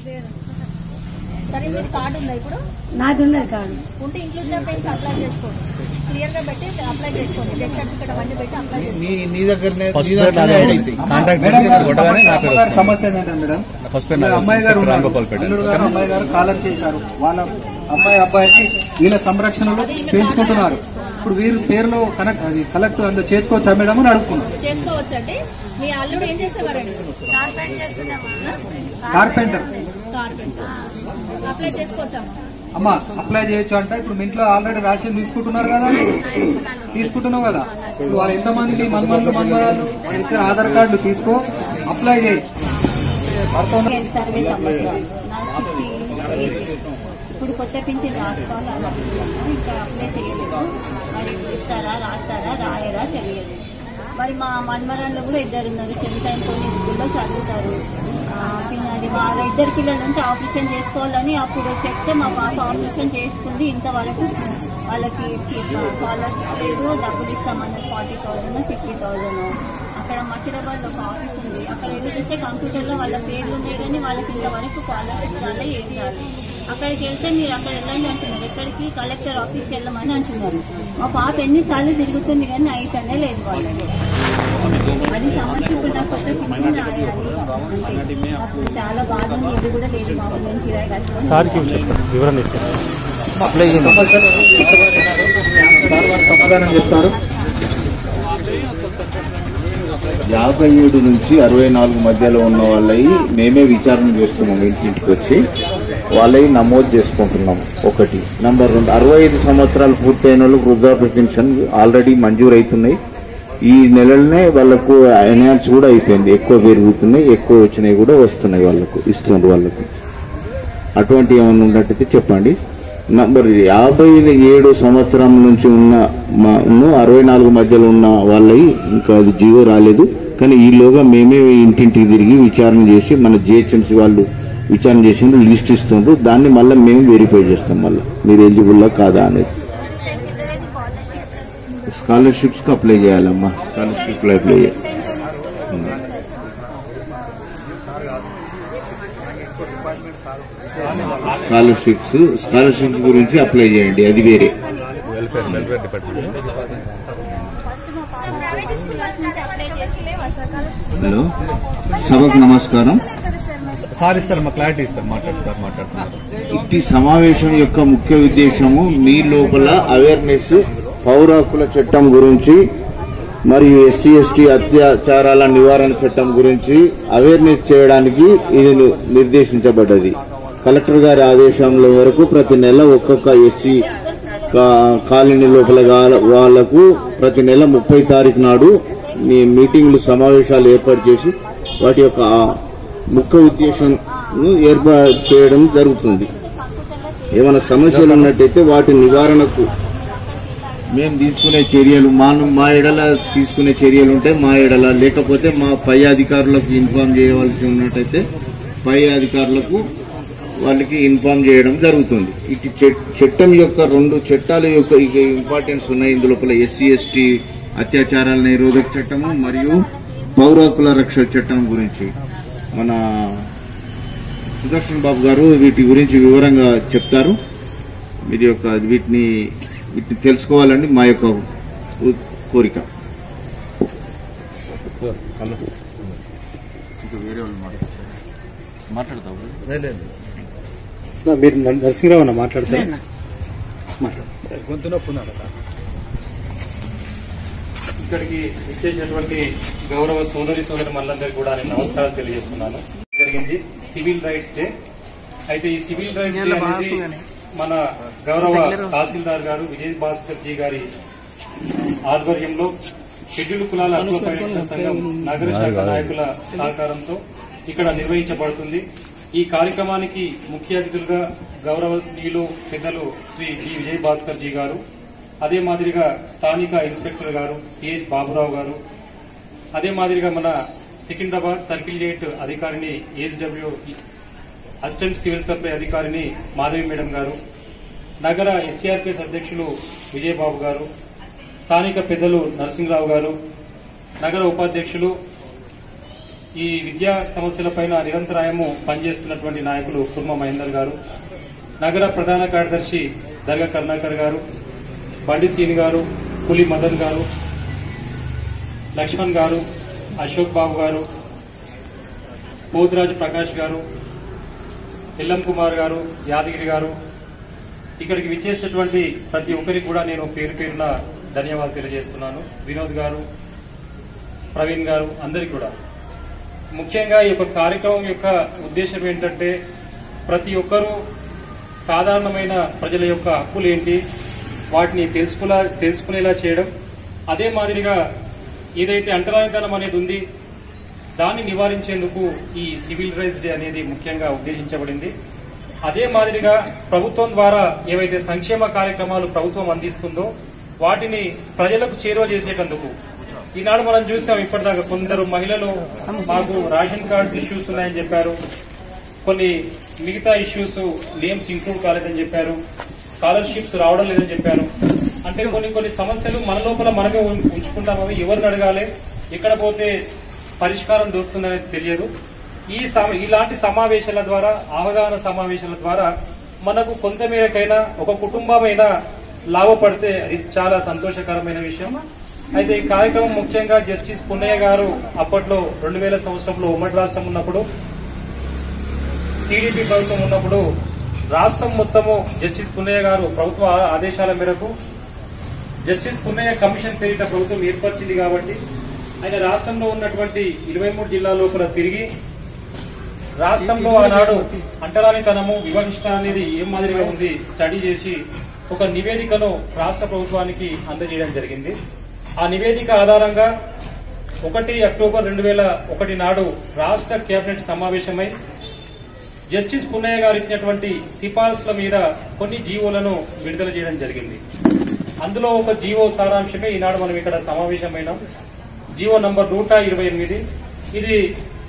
సరే మీరు కార్డు ఉందా ఇప్పుడు నాది ఉన్నది కాదు ఉంటే ఇంక్లూజన్ పేమెంట్ అప్లై చేసుకోండి క్లియర్ గా పెట్టి అప్లై చేసుకోండి డెత్ సర్టిఫికేట్ అవన్నీ పెట్టి అప్లై చేసుకోండి నీ నీ దగ్గరనే ఫస్ట్ నీ పేరు దగ్గరనే నాదే యాడ్ అవుతాయి. కాంటాక్ట్ మేడం నెంబర్ కొట్టగానే నా పేరు అమ్మగారి వస్తుంది. సమస్య ఏంటంటే మేడం ఫస్ట్ పేరు వీళ్ళ నాదే అమ్మాయి గారు వస్తుంది. ఉన్నారు. రాంగోపాల్ పేట అల్లుడు గారు అమ్మాయి గారు కాలం చేశారు వాళ్ళ అమ్మాయి అబ్బాయికి వీళ్ళ సంరక్షణలో పెంచుకుంటున్నారు ఇప్పుడు వీరు పేరులో కనెక్ట్ అది కలెక్ట్ అంత చేసుకోవచ్చా మేడం అని అడుగుతున్నారు చేసుకోవచ్చండి మీ అల్లుడు ఏం చేసేవారండి కార్పెంటర్ కార్పెంటర్ అప్లై చేసుకోవచ్చమ్మా అమ్మా అప్లై చేయొచ్చు అంటే ఇప్పుడు మీ ఇంట్లో ఆల్రెడీ రేషన్ తీసుకుంటున్నారు కదా తీసుకుంటున్నావు కదా ఇప్పుడు వాళ్ళు ఎంతమంది మీ మన్మన్లు మన్మరాలు వాళ్ళ ఇద్దరు ఆధార్ కార్డులు తీసుకో అప్లై చేయి భర్త ఉన్న- సర్వే సంవత్సరాలు నా సిక్స్టీ ఏజ్. ఇప్పుడు కొత్త పింఛన్ రాసుకోవాలి అనుకుంటున్నాను ఇంకా అప్లై చేయలేదు మరి ఇప్పుడు ఇస్తారా రాస్తారా రాయరా తెలియదు మరి మా మన్మరాళ్ళు కూడా ఇద్దరు ఉన్నారు సెంటైన్తో స్కూల్లో చదువుతారు ఆ, పిల్ల- అది వాళ్ళ ఇద్దరు పిల్లలు ఉంటే ఆపరేషన్ చేసుకోవాలని అప్పుడు చెప్తే మా పాప ఆపరేషన్ చేసుకుంది ఇంతవరకు వాళ్ళకి స్కాలర్షిప్ లేదు డబ్బులు ఇస్తామన్నది ఫార్టీ థౌజండ్ ఫిఫ్టీ థౌజండ్ అక్కడ మసిరాబాద్ ఒక ఆఫీస్ ఉంది అక్కడ ఏదో చూస్తే కంప్యూటర్లో వాళ్ళ పేర్లు ఉన్నాయి కానీ వాళ్ళకి ఇంతవరకు స్కాలర్షిప్ రాలే ఏం రాలేదు అక్కడికి వెళ్తే మీరు అక్కడ వెళ్ళండి అంటున్నారు ఎక్కడికి కలెక్టర్ ఆఫీస్కి వెళ్ళమని అంటున్నారు మా పాప ఎన్నిసార్లు తిరుగుతుంది కానీ అయితేనే లేదు వాళ్ళకి అది సమస్య ఇప్పుడు నాకు కొత్త పింఛన్ రాయాలి అంతే. అప్పుడు చాలా బాధ ఉంది ఇది కూడా లేదు మాకు నేను కిరాయి కట్టుకొని సార్కి చెప్తాను వివరణ ఇస్తాను అప్లై చేయండి. సార్ వారు సమాధానం చెప్తారు యాభై ఏడు నుంచి అరవై నాలుగు మధ్యలో ఉన్న వాళ్ళవి మేమే విచారణ చేస్తున్నాం ఇంటింటికి వచ్చి వాళ్ళవి నమోదు చేసుకుంటున్నాం ఒకటి నంబర్ రెండు అరవై ఐదు సంవత్సరాలు పూర్తయిన వాళ్ళకి వృద్ధాప్య పెన్షన్ ఆల్రెడీ మంజూరు అవుతున్నాయి ఈ నెలలనే వాళ్ళకు ఎన్హాన్స్ కూడా అయిపోయింది ఎక్కువ పెరుగుతున్నాయి ఎక్కువ వచ్చినాయి కూడా వస్తున్నాయి వాళ్ళకు ఇస్తున్నారు వాళ్ళకు అటువంటి ఏమైనా ఉన్నట్టయితే చెప్పండి నంబర్ యాభై ఏడు సంవత్సరం నుంచి ఉన్న మా- ను అరవై నాలుగు మధ్యలో ఉన్న వాళ్ళవి ఇంకా అది జీవో రాలేదు కానీ ఈలోగా మేమే ఇంటింటికి తిరిగి విచారణ చేసి మన జిహెచ్ఎంసీ వాళ్ళు విచారణ చేసిండ్రు లిస్ట్ ఇస్తుండ్రు దాన్ని మళ్ళీ మేము వెరిఫై చేస్తాం మళ్ళీ మీరు ఎలిజిబుల్లా కాదా అనేది స్కాలర్షిప్స్ కి అప్లై చేయాలమ్మా స్కాలర్షిప్ లో అప్లై చేయాలి స్కాలర్షిప్స్ స్కాలర్షిప్స్ గురించి అప్లై చేయండి అది వేరే వెల్ఫేర్ వెల్ఫేర్ డిపార్ట్మెంట్ హలో సభకు నమస్కారం సార్ ఇస్తారు మా క్లారిటీ ఇస్తారు మాట్లాడతారు మాట్లాడుతున్నారు ఇట్టి సమావేశం యొక్క ముఖ్య ఉద్దేశము మీ లోపల అవేర్నెస్ పౌర హక్కుల చట్టం గురించి మరియు ఎస్సీ ఎస్టీ అత్యాచారాల నివారణ చట్టం గురించి అవేర్నెస్ చేయడానికి ఇది నిర్దేశించబడ్డది కలెక్టర్ గారి ఆదేశంలో వరకు ప్రతి నెల ఒక్కొక్క ఎస్సీ కాలనీ లోపల గా- వాళ్లకు ప్రతి నెల ముప్పై తారీఖు నాడు మీ మీటింగ్లు సమావేశాలు ఏర్పాటు చేసి వాటి యొక్క ఆ ముఖ్య ఉద్దేశం ఏర్పాటు చేయడం జరుగుతుంది ఏమైనా సమస్యలు ఉన్నట్టయితే వాటి నివారణకు మేము తీసుకునే చర్యలు మా మా ఎడల తీసుకునే చర్యలు ఉంటే మా ఎడల లేకపోతే మా పై అధికారులకు ఇన్ఫార్మ్ చేయవలసి ఉన్నట్టయితే పై అధికారులకు వాళ్ళకి ఇన్ఫార్మ్ చేయడం జరుగుతుంది ఇటు చట్- చట్టం యొక్క రెండు చట్టాల యొక్క ఇక ఇంపార్టెన్స్ ఉన్నాయి ఇందులోపల ఎస్సీ ఎస్టీ అత్యాచారాల నిరోధక చట్టము మరియు పౌర హక్కుల రక్షణ చట్టం గురించి మన సుదర్శన్ బాబు గారు వీటి గురించి వివరంగా చెప్తారు మీరు యొక్క వీటిని వీటిని తెలుసుకోవాలని మా యొక్క ఉ- కోరిక మాట్లాడతావు మీరు నర్- నరసింహరావు అన్న మాట్లాడతారు గొంతు నొప్పి ఉన్నాడు ఇక్కడికి ఇచ్చేసినటువంటి గౌరవ సోదరి సోదరి మనందరికీ కూడా నేను నమస్కారం తెలియజేస్తున్నాను జరిగింది సివిల్ రైట్స్ డే అయితే ఈ సివిల్ రైట్స్ డే అనేది మన గౌరవ తహసీల్దార్ గారు విజయ్ భాస్కర్ జీ గారి ఆధ్వర్యంలో షెడ్యూల్ కులాల హక్కుల పరిరక్షణ సంఘం నగర శాఖ నాయకుల సహకారంతో ఇక్కడ నిర్వహించబడుతుంది ఈ కార్యక్రమానికి ముఖ్య అతిథులుగా గౌరవనీయులు పెద్దలు శ్రీ జి విజయ్ భాస్కర్ జీ గారు అదే మాదిరిగా స్థానిక ఇన్స్పెక్టర్ గారు సిహెచ్ బాబురావు గారు అదే మాదిరిగా మన సికింద్రాబాద్ సర్కిల్గేట్ అధికారిని ఏఎస్డబ్ల్యూ అసిస్టెంట్ సివిల్ సప్లై అధికారిని మాధవి మేడం గారు నగర ఎస్సీఆర్పీఎస్ అధ్యక్షులు విజయబాబు గారు స్థానిక పెద్దలు నరసింహరావు గారు నగర ఉపాధ్యక్షులు ఈ విద్యా సమస్యలపైన నిరంతరాయము పనిచేస్తున్నటువంటి నాయకులు కుర్మ మహేందర్ గారు నగర ప్రధాన కార్యదర్శి దర్గా కరుణాకర్ గారు బండి సీని గారు పులి మదన్ గారు లక్ష్మణ్ గారు అశోక్ బాబు గారు పోతురాజు ప్రకాష్ గారు ఎల్లం కుమార్ గారు యాదగిరి గారు ఇక్కడికి విచ్చేసినటువంటి ప్రతి ఒక్కరికి కూడా నేను పేరు పేరున ధన్యవాదాలు తెలియజేస్తున్నాను వినోద్ గారు ప్రవీణ్ గారు అందరికీ కూడా ముఖ్యంగా ఈ యొక్క కార్యక్రమం యొక్క ఉద్దేశం ఏంటంటే ప్రతి ఒక్కరూ సాధారణమైన ప్రజల యొక్క హక్కులు ఏంటి వాటిని తెలుసుకులా తెలుసుకునేలా చేయడం అదే మాదిరిగా ఏదైతే అంటరానితనం అనేది ఉంది దాన్ని నివారించేందుకు ఈ సివిల్ రైట్స్ డే అనేది ముఖ్యంగా ఉద్దేశించబడింది అదే మాదిరిగా ప్రభుత్వం ద్వారా ఏవైతే సంక్షేమ కార్యక్రమాలు ప్రభుత్వం అందిస్తుందో వాటిని ప్రజలకు చేరువ చేసేటందుకు ఈనాడు మనం చూసాం ఇప్పటిదాకా కొందరు మహిళలు మాకు రేషన్ కార్డ్స్ ఇష్యూస్ ఉన్నాయని చెప్పారు కొన్ని మిగతా ఇష్యూస్ నేమ్స్ ఇంక్లూడ్ కాలేదని చెప్పారు స్కాలర్షిప్స్ రావడం లేదని చెప్పారు అంటే కొన్ని కొన్ని సమస్యలు మన లోపల మనమే ఉం- ఉంచుకుంటాం అవి ఎవరిని అడగాలి ఎక్కడ పోతే పరిష్కారం దొరుకుతుందనేది తెలియదు ఈ సమ- ఇలాంటి సమావేశాల ద్వారా అవగాహన సమావేశాల ద్వారా మనకు కొంతమేరకైనా ఒక కుటుంబమైనా లాభపడితే అది చాలా సంతోషకరమైన విషయం అయితే ఈ కార్యక్రమం ముఖ్యంగా జస్టిస్ పున్నయ్య గారు అప్పట్లో రెండు వేల సంవత్సరంలో ఉమ్మడి రాష్ట్రం ఉన్నప్పుడు టీడీపీ ప్రభుత్వం ఉన్నప్పుడు రాష్ట్రం మొత్తము జస్టిస్ పున్నయ్య గారు ప్రభుత్వ ఆ- ఆదేశాల మేరకు జస్టిస్ పున్నయ్య కమిషన్ పేరిట ప్రభుత్వం ఏర్పరిచింది కాబట్టి ఆయన రాష్ట్రంలో ఉన్నటువంటి ఇరవై మూడు జిల్లాల లోపల తిరిగి రాష్ట్రంలో ఆనాడు అంటరానితనము వివక్ష అనేది ఏం మాదిరిగా ఉంది స్టడీ చేసి ఒక నివేదికను రాష్ట్ర ప్రభుత్వానికి అందజేయడం జరిగింది ఆ నివేదిక ఆధారంగా ఒకటి అక్టోబర్ రెండు వేల ఒకటి నాడు రాష్ట్ర కేబినెట్ సమావేశమై జస్టిస్ పున్నయ్య గారు ఇచ్చినటువంటి సిఫార్సుల మీద కొన్ని జీవోలను విడుదల చేయడం జరిగింది అందులో ఒక జీవో సారాంశమే ఈనాడు మనం ఇక్కడ సమావేశమైనాం జీవో నంబర్ నూట ఇరవై ఎనిమిది ఇది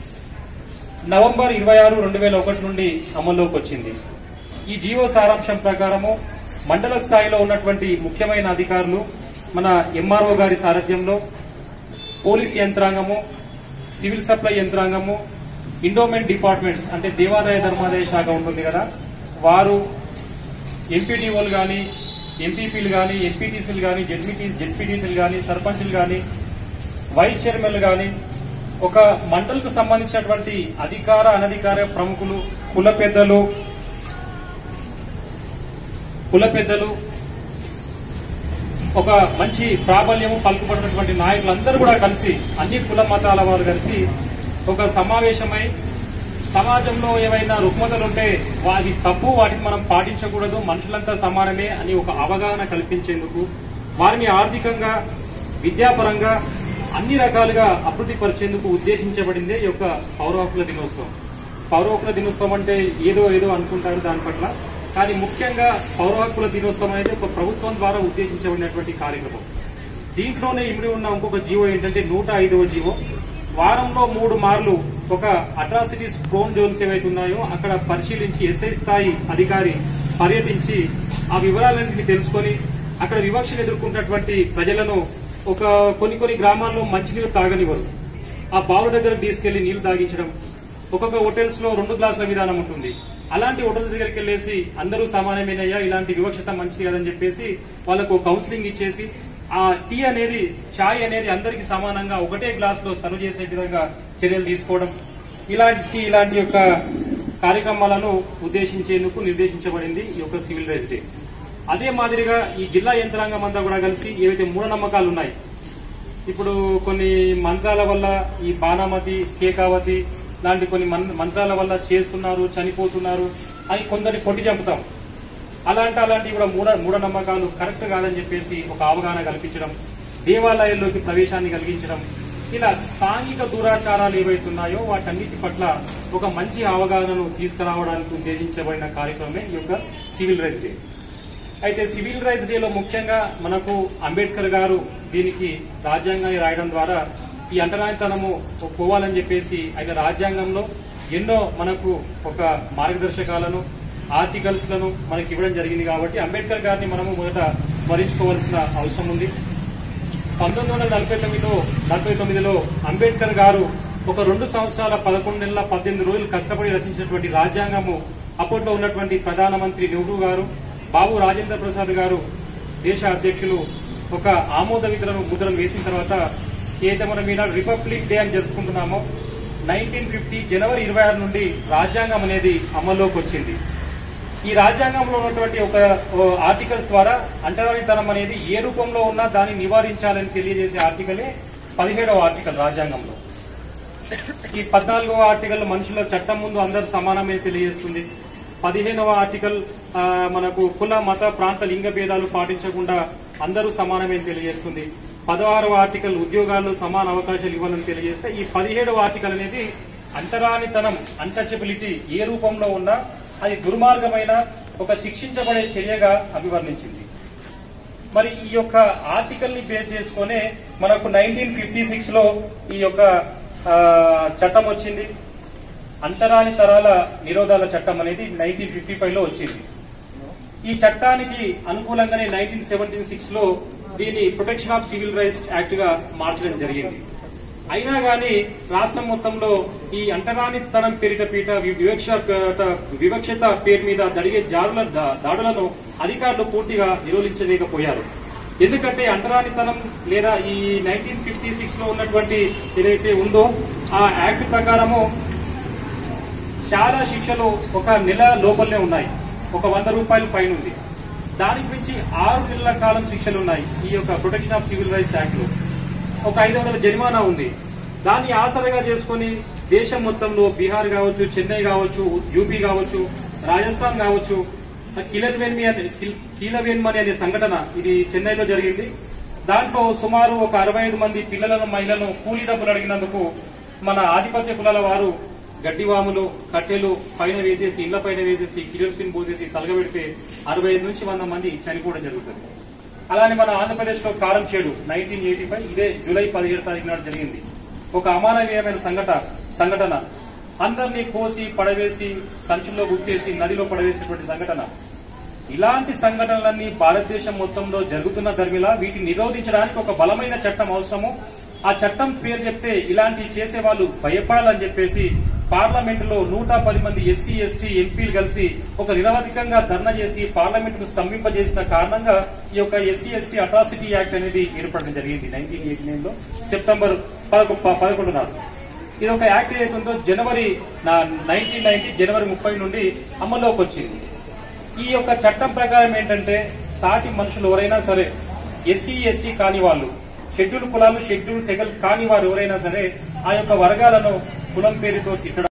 నవంబర్ ఇరవై ఆరు రెండు వేల ఒకటి నుండి అమల్లోకి వచ్చింది ఈ జీవో సారాంశం ప్రకారము మండల స్థాయిలో ఉన్నటువంటి ముఖ్యమైన అధికారులు మన ఎంఆర్ఓ గారి సారథ్యంలో పోలీస్ యంత్రాంగము సివిల్ సప్లై యంత్రాంగము ఇండోమెంట్ డిపార్ట్మెంట్స్ అంటే దేవాదాయ ధర్మాదాయ శాఖ ఉంటుంది కదా వారు ఎంపీడీఓలు కానీ ఎంపీపీలు కానీ ఎంపీటీసీలు కానీ జెడ్పీటీ జెడ్పీటీసీలు కానీ సర్పంచ్లు కానీ వైస్ చైర్మన్లు కానీ ఒక మండలకు సంబంధించినటువంటి అధికార అనధికార ప్రముఖులు కుల పెద్దలు కుల పెద్దలు ఒక మంచి ప్రాబల్యము పలుకుబడినటువంటి నాయకులందరూ కూడా కలిసి అన్ని కుల మతాల వారు కలిసి ఒక సమావేశమై సమాజంలో ఏవైనా రుగ్మతలు ఉంటే వాటి తప్పు వాటిని మనం పాటించకూడదు మనుషులంతా సమానమే అని ఒక అవగాహన కల్పించేందుకు వారిని ఆర్థికంగా విద్యాపరంగా అన్ని రకాలుగా అభివృద్ధి పరిచేందుకు ఉద్దేశించబడిందే ఈ యొక్క పౌర హక్కుల దినోత్సవం పౌర హక్కుల దినోత్సవం అంటే ఏదో ఏదో అనుకుంటారు దాని పట్ల కానీ ముఖ్యంగా పౌర హక్కుల దినోత్సవం అనేది ఒక ప్రభుత్వం ద్వారా ఉద్దేశించబడినటువంటి కార్యక్రమం దీంట్లోనే ఇమిడి ఉన్న ఇంకొక జీవో ఏంటంటే నూట ఐదవ జీవో వారంలో మూడు మార్లు ఒక అట్రాసిటీస్ ప్రోన్ జోన్స్ ఏవైతే ఉన్నాయో అక్కడ పరిశీలించి ఎస్ఐ స్థాయి అధికారి పర్యటించి ఆ వివరాలన్నింటినీ తెలుసుకొని అక్కడ వివక్షను ఎదుర్కొన్నటువంటి ప్రజలను ఒక కొన్ని కొన్ని గ్రామాల్లో మంచినీళ్ళు తాగనివ్వరు ఆ బావు దగ్గర తీసుకెళ్లి నీళ్లు తాగించడం ఒక్కొక్క హోటల్స్ లో రెండు గ్లాసుల విధానం ఉంటుంది అలాంటి హోటల్స్ దగ్గరికి వెళ్ళేసి అందరూ సమానమేనయ్యా ఇలాంటి వివక్షత మంచిది కదని చెప్పేసి వాళ్ళకు కౌన్సిలింగ్ ఇచ్చేసి ఆ టీ అనేది ఛాయ్ అనేది అందరికి సమానంగా ఒకటే గ్లాస్ లో సర్వ్ చేసే విధంగా చర్యలు తీసుకోవడం ఇలాంటి ఇలాంటి యొక్క కార్యక్రమాలను ఉద్దేశించేందుకు నిర్దేశించబడింది ఈ యొక్క సివిల్ రైట్స్ డే అదే మాదిరిగా ఈ జిల్లా యంత్రాంగం అంతా కూడా కలిసి ఏవైతే మూఢనమ్మకాలు ఉన్నాయి ఇప్పుడు కొన్ని మంత్రాల వల్ల ఈ బాణామతి కేకావతి లాంటి కొన్ని మన్- మంత్రాల వల్ల చేస్తున్నారు చనిపోతున్నారు అని కొందరిని కొట్టి చంపుతాం అలాంటి అలాంటి కూడా మూఢ మూఢనమ్మకాలు కరెక్ట్ కాదని చెప్పేసి ఒక అవగాహన కల్పించడం దేవాలయాల్లోకి ప్రవేశాన్ని కలిగించడం ఇలా సాంఘిక దురాచారాలు ఏవైతున్నాయో వాటన్నిటి పట్ల ఒక మంచి అవగాహనను తీసుకురావడానికి ఉద్దేశించబడిన కార్యక్రమమే ఈ యొక్క సివిల్ రైట్స్ డే అయితే సివిల్ రైట్స్ డేలో ముఖ్యంగా మనకు అంబేద్కర్ గారు దీనికి రాజ్యాంగాన్ని రాయడం ద్వారా ఈ అంటరానితనము పోవాలని చెప్పేసి ఆయన రాజ్యాంగంలో ఎన్నో మనకు ఒక మార్గదర్శకాలను ఆర్టికల్స్ లను మనకి ఇవ్వడం జరిగింది కాబట్టి అంబేద్కర్ గారిని మనము మొదట స్మరించుకోవాల్సిన అవసరం ఉంది పంతొమ్మిది వందల నలభై తొమ్మిదిలో నలభై తొమ్మిదిలో అంబేద్కర్ గారు ఒక రెండు సంవత్సరాల పదకొండు నెలల పద్దెనిమిది రోజులు కష్టపడి రచించినటువంటి రాజ్యాంగము అప్పట్లో ఉన్నటువంటి ప్రధానమంత్రి నెహ్రూ గారు బాబు రాజేంద్ర ప్రసాద్ గారు దేశ అధ్యక్షులు ఒక ఆమోద విధులను ముద్రను వేసిన తర్వాత ఏదైతే మనం ఈనాడు రిపబ్లిక్ డే అని జరుపుకుంటున్నామో నైన్టీన్ ఫిఫ్టీ జనవరి ఇరవై ఆరు నుండి రాజ్యాంగం అనేది అమల్లోకి వచ్చింది ఈ రాజ్యాంగంలో ఉన్నటువంటి ఒక ఓ ఆర్టికల్స్ ద్వారా అంటరానితనం అనేది ఏ రూపంలో ఉన్నా దాన్ని నివారించాలని తెలియజేసే ఆర్టికలే పదిహేడవ ఆర్టికల్ రాజ్యాంగంలో ఈ పద్నాలుగవ ఆర్టికల్ మనుషుల చట్టం ముందు అందరు సమానమే తెలియజేస్తుంది పదిహేనవ ఆర్టికల్ ఆ, మనకు కుల మత ప్రాంత లింగ భేదాలు పాటించకుండా అందరూ సమానమే తెలియజేస్తుంది పదహారవ ఆర్టికల్ ఉద్యోగాల్లో సమాన అవకాశాలు ఇవ్వాలని తెలియజేస్తే ఈ పదిహేడవ ఆర్టికల్ అనేది అంటరానితనం అన్టచబిలిటీ ఏ రూపంలో ఉన్నా అది దుర్మార్గమైన ఒక శిక్షించబడే చర్యగా అభివర్ణించింది మరి ఈ యొక్క ఆర్టికల్ ని బేస్ చేసుకునే మనకు నైన్టీన్ ఫిఫ్టీ సిక్స్ లో ఈ యొక్క ఆ, చట్టం వచ్చింది అంతరాని తరాల నిరోధాల చట్టం అనేది నైన్టీన్ ఫిఫ్టీ ఫైవ్ లో వచ్చింది ఈ చట్టానికి అనుకూలంగానే నైన్టీన్ సెవెంటీన్ సిక్స్ లో దీన్ని protection of civil rights act గా మార్చడం జరిగింది అయినా గాని రాష్ట్రం మొత్తంలో ఈ అంటరానితనం పేరిట పీట వి- వివక్ష పేట- వివక్షత పేరు మీద జరిగే జారుల దా- దాడులను అధికారులు పూర్తిగా నిరోధించలేకపోయారు ఎందుకంటే అంటరానితనం లేదా ఈ నైన్టీన్ ఫిఫ్టీ సిక్స్ లో ఉన్నటువంటి ఏదైతే ఉందో ఆ యాక్ట్ ప్రకారము చాలా శిక్షలు ఒక నెల లోపలనే ఉన్నాయి ఒక వంద రూపాయలు ఫైన్ ఉంది దానికి మించి ఆరు నెలల కాలం శిక్షలు ఉన్నాయి ఈ యొక్క protection of civil rights act లో ఒక ఐదు వందల జరిమానా ఉంది దాన్ని ఆసరగా చేసుకుని దేశం మొత్తంలో బీహార్ కావచ్చు చెన్నై కావచ్చు యూపీ కావచ్చు రాజస్థాన్ కావచ్చు కీలవేన్మి అనే కీల్- కీలవేన్మని అనే సంఘటన ఇది చెన్నైలో జరిగింది దాంట్లో సుమారు ఒక అరవై ఐదు మంది పిల్లలను మహిళలను కూలీ డబ్బులు అడిగినందుకు మన ఆధిపత్య కులాల వారు గడ్డివాములు కట్టెలు పైన వేసేసి ఇళ్ల పైన వేసేసి కిరోసిన్ పోసేసి తలగబెడితే అరవై ఐదు నుంచి వంద మంది చనిపోవడం జరుగుతుంది అలానే మన ఆంధ్రప్రదేశ్ లో Karamchedu nineteen eighty five ఇదే జూలై పదిహేడు తారీఖు నాడు జరిగింది ఒక అమానవీయమైన సంఘట సంఘటన అందరినీ కోసి పడవేసి సంచుల్లో గుర్తేసి నదిలో పడవేసినటువంటి సంఘటన ఇలాంటి సంఘటనలన్నీ భారతదేశం మొత్తంలో జరుగుతున్న ధర్మిలా వీటిని నిరోధించడానికి ఒక బలమైన చట్టం అవసరము ఆ చట్టం పేరు చెప్తే ఇలాంటివి చేసే వాళ్ళు భయపడాలని చెప్పేసి పార్లమెంట్ లో నూట పది మంది ఎస్సీ ఎస్టీ ఎంపీలు కలిసి ఒక నిరవధికంగా ధర్నా చేసి పార్లమెంట్ ను స్తంభింపజేసిన కారణంగా ఈ యొక్క ఎస్సీ ఎస్టీ అట్రాసిటీ యాక్ట్ అనేది ఏర్పడడం జరిగింది నైన్టీన్ ఎయిటీ నైన్ లో సెప్టెంబర్ పదకొ- ప- పదకొండు నాడు ఇది ఒక యాక్ట్ ఏదైతుందో జనవరి నైన్టీన్ నైన్టీ జనవరి ముప్పై నుండి అమల్లోకి వచ్చింది ఈ యొక్క చట్టం ప్రకారం ఏంటంటే సాటి మనుషులు ఎవరైనా సరే ఎస్సీ ఎస్టీ కాని వాళ్ళు షెడ్యూల్ కులాలు షెడ్యూల్ తెగలు కాని వారు ఎవరైనా సరే ఆ యొక్క వర్గాలను కులం పేరుతో తిట్టడం